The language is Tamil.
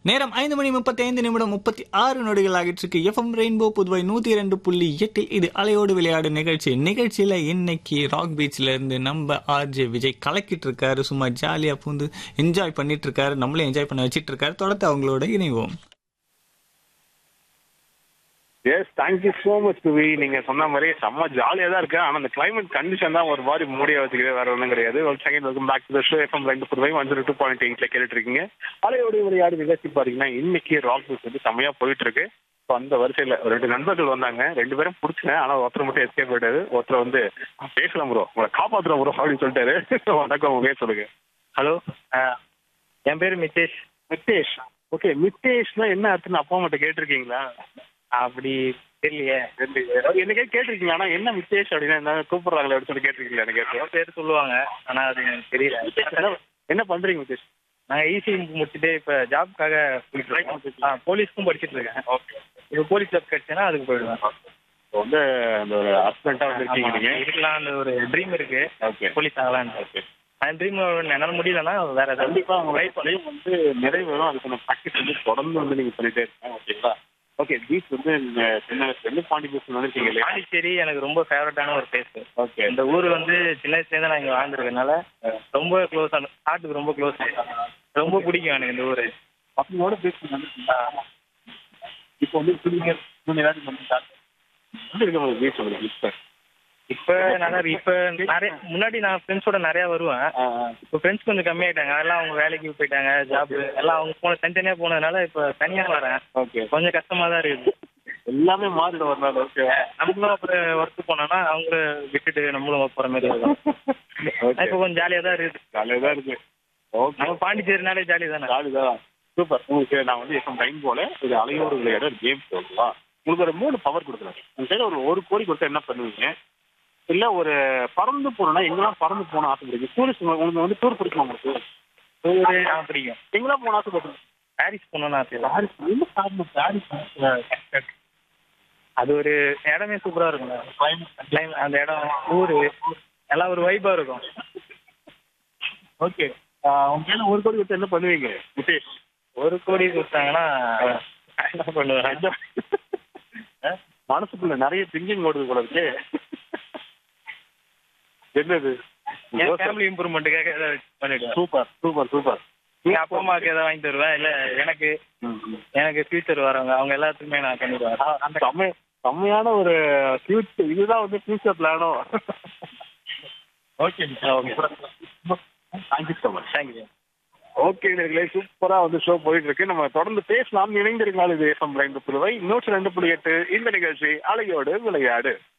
நேரம் ஐந்து மணி முப்பத்தி ஐந்து நிமிடம் முப்பத்தி ஆறு நொடிகள் ஆகிட்டு இருக்கு எஃப்எம் ரெயின்போ புதுவை நூத்தி இரண்டு புள்ளி எட்டில் இது அலையோடு விளையாடு நிகழ்ச்சி நிகழ்ச்சியில இன்னைக்கு ராக் பீச்ல இருந்து நம்ம ஆர்ஜே விஜய் கலக்கிட்டு இருக்காரு சும்மா ஜாலியா பூந்து என்ஜாய் பண்ணிட்டு இருக்காரு நம்மளே என்ஜாய் பண்ண வச்சிட்டு இருக்காரு தொடர்ந்து அவங்களோட இணைவோம் எஸ் தேங்க்யூ ஸோ மச் புவி நீங்க சொன்ன மாதிரி செம்ம ஜாலியா தான் இருக்கு ஆனா அந்த கிளைமேட் கண்டிஷன் தான் ஒரு மாதிரி மூடியா வச்சுக்கிறது வேற ஒன்றும் கிடையாது ஒரு second welcome back to the show FM ரெண்டு Puduvai one zero two point எயிட்ல கேட்டுட்டு இருக்கீங்க அலையோடு விளையாடு நிகழ்ச்சி பாத்தீங்கன்னா இன்னைக்கு ராக் பீச் வந்து செம்மையா போயிட்டு இருக்கு ஸோ அந்த வரிசையில ஒரு ரெண்டு நண்பர்கள் வந்தாங்க ரெண்டு பேரும் பிடிச்சேன் ஆனா ஒருத்தர் மட்டும் எஸ்கேப் போயிட்டாரு ஒருத்தர் வந்து பேசலாம் ப்ரோ உங்களை காப்பாத்துறோம் ப்ரோ அப்படின்னு சொல்லிட்டாரு வணக்கம் உங்க பேர் சொல்லுங்க ஹலோ என் பேர் மித்தேஷ் மித்தேஷ் ஓகே மித்தேஷ்னா என்ன அர்த்தம் அப்பா அம்மாட்ட கேட்டிருக்கீங்களா அப்படி தெரியலையே என்னைக்கே கேட்டிருக்கீங்க ஆனா என்ன மித்தேஷ் அப்படின்னா என்ன கூப்பிடுறாங்களே அப்படின்னு சொல்லி கேட்டிருக்கீங்களா எனக்கு நிறைய பேர் சொல்லுவாங்க ஆனா அது எனக்கு தெரியல என்ன என்ன பண்றீங்க மித்தேஷ் நான் ஈசி முடிச்சுட்டு இப்ப ஜாப்க்காக போயிட்டு இருக்கேன் ஆ, போலீஸ்க்கும் படிச்சிட்டு இருக்கேன் ஓகே இப்போ போலீஸ் ஜாப் கிடைச்சுன்னா அதுக்கு போயிடுவேன் இப்போ வந்து அந்த ஒரு ஹஸ்பண்டா வந்திருக்கீங்க நீங்க ஆமா, இருக்கலாம் அந்த ஒரு ட்ரீம் இருக்கு ஓகே போலீஸ் ஆகலான்னு ஓகே அந்த ட்ரீம் என்னால முடியலன்னா வேற ஏதாவது கண்டிப்பா உங்க லைஃப் வந்து நிறைவேறும் அதுக்கான ப்ராக்டிஸ் வந்து தொடர்ந்து வந்து நீங்க பண்ணிட்டே இருக்கீங்க ஓகேங்களா ஓகே பீச் வந்து நீங்க சின்ன வயசுல இருந்து பாண்டி பீச் வந்திருக்கீங்க இல்லையா பாண்டிச்சேரி எனக்கு ரொம்ப ஃபேவரட்டான ஒரு பிளேஸ் ஓகே இந்த ஊர் வந்து சின்ன வயசுல நான் இங்க வாழ்ந்துருக்கனால ரொம்ப க்ளோஸ் ஹார்ட்டுக்கு ரொம்ப க்ளோஸ் ரொம்ப பிடிக்கும் எனக்கு இந்த ஊரு பசங்களோட பீச் வந்து இப்போ வந்து குடிங்க மூணு ஏதாவது பண்ணிட்டா எப்படி இருக்கு உங்களுக்கு பீச் உங்களுக்கு இப்போ இப்ப நல்லா இருக்கு. இப்ப நிறைய முன்னாடி நான் ஃப்ரெண்ட்ஸோட நிறைய வருவேன் இப்போ ஃப்ரெண்ட்ஸ் கொஞ்சம் கம்மியாயிட்டாங்க எல்லாம் அவங்க வேலைக்கு போயிட்டாங்க ஜாப் எல்லாம் அவங்க போன தனித்தனியா போனதுனால இப்ப தனியா வரேன் ஓகே கொஞ்சம் கஷ்டமா தான் இருக்குது எல்லாமே மாறிடும் ஒரு நாள் ஓகே நம்மளும் அப்புறம் ஒர்க் போனோம்னா அவங்கள விட்டுட்டு நம்மளும் work போற மாதிரி இருக்கும் ஓகே இப்ப கொஞ்சம் ஜாலியா தான் இருக்குது ஜாலியாக தான் இருக்கு ஓகே நம்ம பாண்டிச்சேரினாலே ஜாலி தானே ஜாலிதான் சூப்பர் உங்களுக்கு நான் வந்து எஃப்எம் டைம் போல இது அலையோடு விளையாட ஒரு கேம் ஓகேவா உங்களுக்கு ஒரு மூணு பவர் கொடுக்குறேன் உங்க கையில ஒரு ஒரு கோடி கொடுத்தா என்ன பண்ணுவீங்க இல்ல ஒரு பறந்து போகணும்னா எங்கெல்லாம் பறந்து போன ஆசைப்படுறீங்க டூரிஸ்ட் உங்களுக்கு வந்து டூர் பிடிக்குமா உங்களுக்கு ஊரு ஆ, பிடிக்கும் எங்கெல்லாம் போன ஆசைப்படுறீங்க பாரிஸ் போகணும்னு ஆசை பாரிஸ் என்ன காரணம் பாரிஸ் அது ஒரு இடமே சூப்பரா இருக்கும் Climate, அந்த இடம் ஊரு எல்லாம் ஒரு வைபா இருக்கும் ஓகே உங்க கையில ஒரு கோடி கொடுத்தா என்ன பண்ணுவீங்க முகேஷ் ஒரு கோடி கொடுத்தாங்கன்னா என்ன பண்ணுவேன் அஹ், மனசுக்குள்ள நிறைய திங்கிங் ஓடுது போல இருக்கு என்னது என் ஃபேமிலி இம்ப்ரூவ்மெண்ட்டுக்காக ஏதாவது பண்ணிடுவேன் சூப்பர் சூப்பர் சூப்பர் எங்க அப்பா அம்மாவுக்கு ஏதாவது வாங்கி தருவேன் இல்ல எனக்கு எனக்கு ஃபியூச்சர் வரவங்க அவங்க எல்லாத்துக்குமே நான் பண்ணிடுவேன் அந்த செம்ம செம்மையான ஒரு ஃபியூச்சர் இதுதான் வந்து ஃபியூச்சர் பிளானோ okay okay thank you so much thank you okay நேர்களே சூப்பரா வந்து ஷோ போயிட்டு இருக்கு நம்ம தொடர்ந்து பேசலாம் இணைந்திருந்தால் இது எஃப்எம் ரெண்டு புதுவை நூற்றி ரெண்டு புள்ளி எட்டு இந்த நிகழ்ச்சி அலையோடு விளையாடு